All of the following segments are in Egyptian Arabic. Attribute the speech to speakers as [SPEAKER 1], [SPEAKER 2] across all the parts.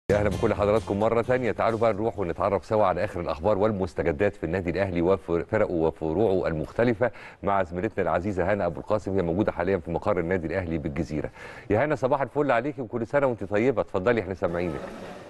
[SPEAKER 1] يا اهلا بكل حضراتكم مره ثانيه تعالوا بقى نروح ونتعرف سوا على اخر الاخبار والمستجدات في النادي الاهلي وفرقه وفروعه المختلفه مع زميلتنا العزيزه هنا ابو القاسم هي موجوده حاليا في مقر النادي الاهلي بالجزيره يا هنا صباح الفل عليكي وكل سنه وانت طيبه اتفضلي احنا سامعينك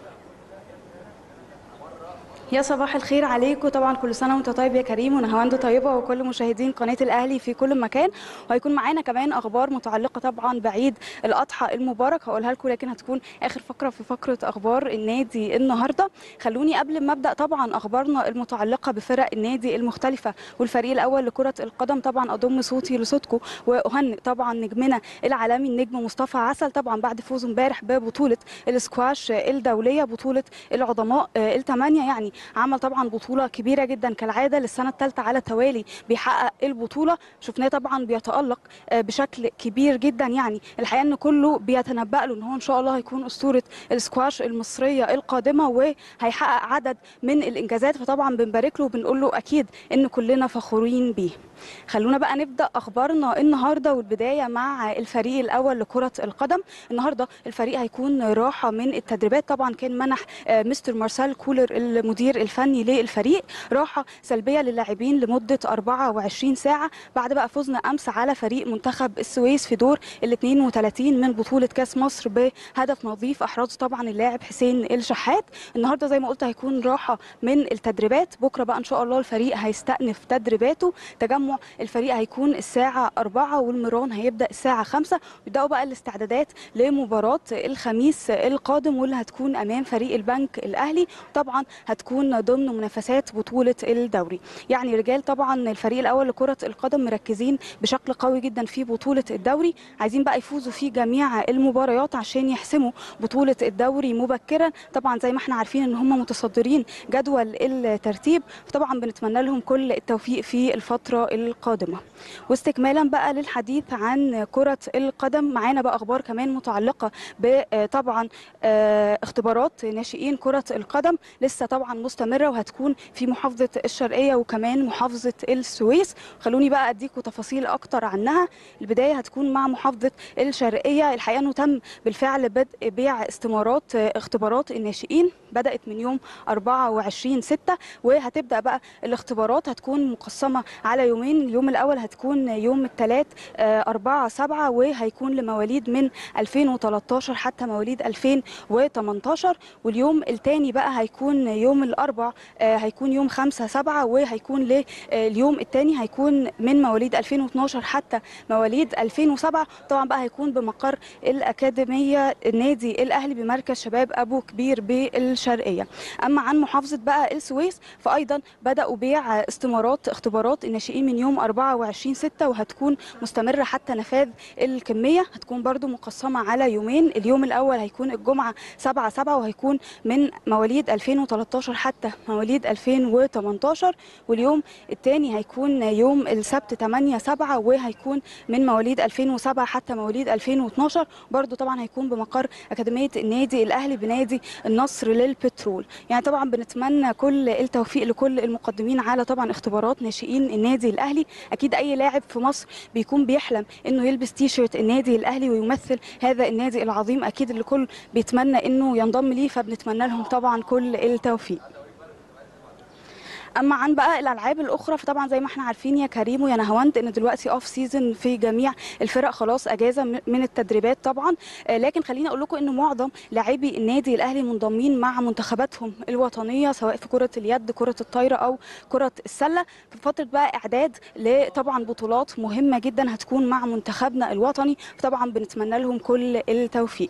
[SPEAKER 2] يا صباح الخير عليكم طبعا كل سنه وانت طيب يا كريم ونهاوند طيبه وكل مشاهدين قناه الاهلي في كل مكان وهيكون معانا كمان اخبار متعلقه طبعا بعيد الاضحى المبارك هقولها لكم لكن هتكون اخر فقره في فقره اخبار النادي النهارده خلوني قبل ما ابدا طبعا اخبارنا المتعلقه بفرق النادي المختلفه والفريق الاول لكره القدم طبعا اضم صوتي لصوتكم واهنئ طبعا نجمنا العالمي النجم مصطفى عسل طبعا بعد فوزه امبارح ببطوله السكواش الدوليه بطوله العظماء الثمانيه يعني عمل طبعا بطوله كبيره جدا كالعاده للسنه الثالثه على التوالي بيحقق البطوله شفناه طبعا بيتالق بشكل كبير جدا يعني الحقيقه ان كله بيتنبأ له ان هو ان شاء الله هيكون اسطوره السكواش المصريه القادمه وهيحقق عدد من الانجازات فطبعا بنبارك له وبنقول له اكيد ان كلنا فخورين بيه خلونا بقى نبدا اخبارنا النهارده والبدايه مع الفريق الاول لكره القدم النهارده الفريق هيكون راحه من التدريبات طبعا كان منح مستر مارسيل كولر المدير الفني للفريق راحه سلبيه للاعبين لمده 24 ساعه بعد بقى فوزنا امس على فريق منتخب السويس في دور ال 32 من بطوله كاس مصر بهدف نظيف احرزه طبعا اللاعب حسين الشحات النهارده زي ما قلت هيكون راحه من التدريبات بكره بقى ان شاء الله الفريق هيستأنف تدريباته تجمع الفريق هيكون الساعه 4 والمران هيبدا الساعه 5 ويبداوا بقى الاستعدادات لمباراه الخميس القادم واللي هتكون امام فريق البنك الاهلي طبعا هتكون ضمن منافسات بطوله الدوري يعني رجال طبعا الفريق الاول لكره القدم مركزين بشكل قوي جدا في بطوله الدوري عايزين بقى يفوزوا في جميع المباريات عشان يحسموا بطوله الدوري مبكرا طبعا زي ما احنا عارفين ان هم متصدرين جدول الترتيب فطبعا بنتمنى لهم كل التوفيق في الفتره القادمه واستكمالا بقى للحديث عن كره القدم معانا بقى اخبار كمان متعلقه بطبعا اختبارات ناشئين كره القدم لسه طبعا مستمره وهتكون في محافظه الشرقيه وكمان محافظه السويس خلوني بقى اديكم تفاصيل اكتر عنها البدايه هتكون مع محافظه الشرقيه الحقيقه انه تم بالفعل بدء بيع استمارات اختبارات الناشئين بدات من يوم 24 6 وهتبدا بقى الاختبارات هتكون مقسمه على يومين اليوم الاول هتكون يوم الثلاث 4 7 وهيكون لمواليد من 2013 حتى مواليد 2018 واليوم الثاني بقى هيكون يوم الاربع هيكون يوم 5 7 وهيكون لليوم الثاني هيكون من مواليد 2012 حتى مواليد 2007 طبعا بقى هيكون بمقر الاكاديميه النادي الاهلي بمركز شباب ابو كبير بالشرقيه اما عن محافظه بقى السويس فايضا بداوا بيع استمارات اختبارات الناشئين من يوم 24 6 وهتكون مستمره حتى نفاذ الكميه هتكون برضو مقسمه على يومين اليوم الاول هيكون الجمعه 7 7 وهيكون من مواليد 2013 حتى مواليد 2018 واليوم الثاني هيكون يوم السبت 8 7 وهيكون من مواليد 2007 حتى مواليد 2012 برضو طبعا هيكون بمقر اكاديميه النادي الاهلي بنادي النصر للبترول يعني طبعا بنتمنى كل التوفيق لكل المقدمين على طبعا اختبارات ناشئين النادي الاهلي اكيد اي لاعب في مصر بيكون بيحلم انه يلبس تي شيرت النادي الاهلي ويمثل هذا النادي العظيم اكيد الكل بيتمنى انه ينضم ليه فبنتمنى لهم طبعا كل التوفيق اما عن بقى الالعاب الاخرى فطبعا زي ما احنا عارفين يا كريم ويا نهاوند ان دلوقتي اوف سيزون في جميع الفرق خلاص اجازه من التدريبات طبعا لكن خليني اقول لكم ان معظم لاعبي النادي الاهلي منضمين مع منتخباتهم الوطنيه سواء في كره اليد كره الطايره او كره السله في فتره بقى اعداد لطبعا بطولات مهمه جدا هتكون مع منتخبنا الوطني فطبعا بنتمنى لهم كل التوفيق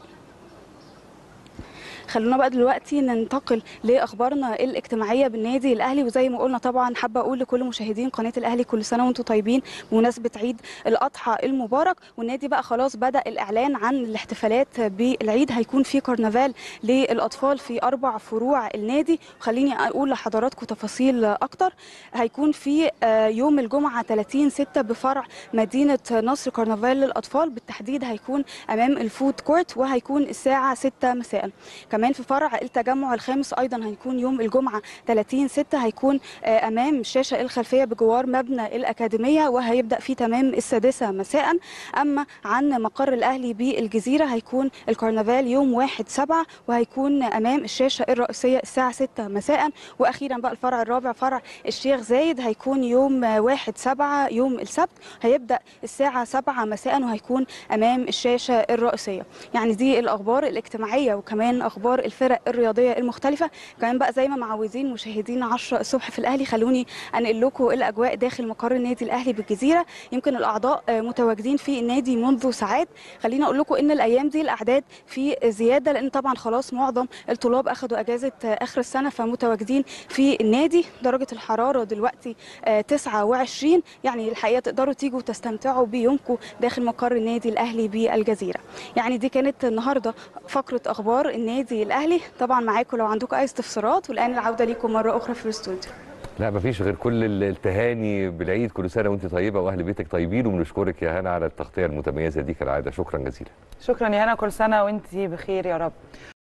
[SPEAKER 2] خلونا بقى دلوقتي ننتقل لاخبارنا الاجتماعيه بالنادي الاهلي وزي ما قلنا طبعا حابه اقول لكل مشاهدين قناه الاهلي كل سنه وانتم طيبين بمناسبه عيد الاضحى المبارك والنادي بقى خلاص بدا الاعلان عن الاحتفالات بالعيد هيكون في كرنفال للاطفال في اربع فروع النادي خليني اقول لحضراتكم تفاصيل اكتر هيكون في يوم الجمعه 30 6 بفرع مدينه نصر كرنفال للاطفال بالتحديد هيكون امام الفود كورت وهيكون الساعه 6 مساء كمان في فرع التجمع الخامس ايضا هيكون يوم الجمعه 30 6 هيكون آه، امام الشاشه الخلفيه بجوار مبنى الاكاديميه وهيبدا في تمام السادسه مساء اما عن مقر الاهلي بالجزيره هيكون الكرنفال يوم 1 7 وهيكون امام الشاشه الرئيسيه الساعه 6 مساء واخيرا بقى الفرع الرابع فرع الشيخ زايد هيكون يوم 1 7 يوم السبت هيبدا الساعه 7 مساء وهيكون امام الشاشه الرئيسيه يعني دي الاخبار الاجتماعيه وكمان اخبار الفرق الرياضيه المختلفه كمان بقى زي ما معودين مشاهدين 10 الصبح في الاهلي خلوني انقل لكم الاجواء داخل مقر النادي الاهلي بالجزيره يمكن الاعضاء آه، متواجدين في النادي منذ ساعات خليني اقول لكم ان الايام دي الاعداد في زياده لان طبعا خلاص معظم الطلاب اخذوا اجازه آه، اخر السنه فمتواجدين في النادي درجه الحراره دلوقتي آه، 29 يعني الحقيقه تقدروا تيجوا تستمتعوا بيومكم داخل مقر النادي الاهلي بالجزيره يعني دي كانت النهارده فقره اخبار النادي الاهلي طبعا معاكم لو عندكم اي استفسارات والان العوده ليكم مره اخرى في الاستوديو
[SPEAKER 1] لا مفيش غير كل ال- التهاني بالعيد كل سنه وانت طيبه واهل بيتك طيبين وبنشكرك يا هنا على التغطيه المتميزه دي كالعاده شكرا جزيلا
[SPEAKER 3] شكرا يا هنا كل سنه وانت بخير يا رب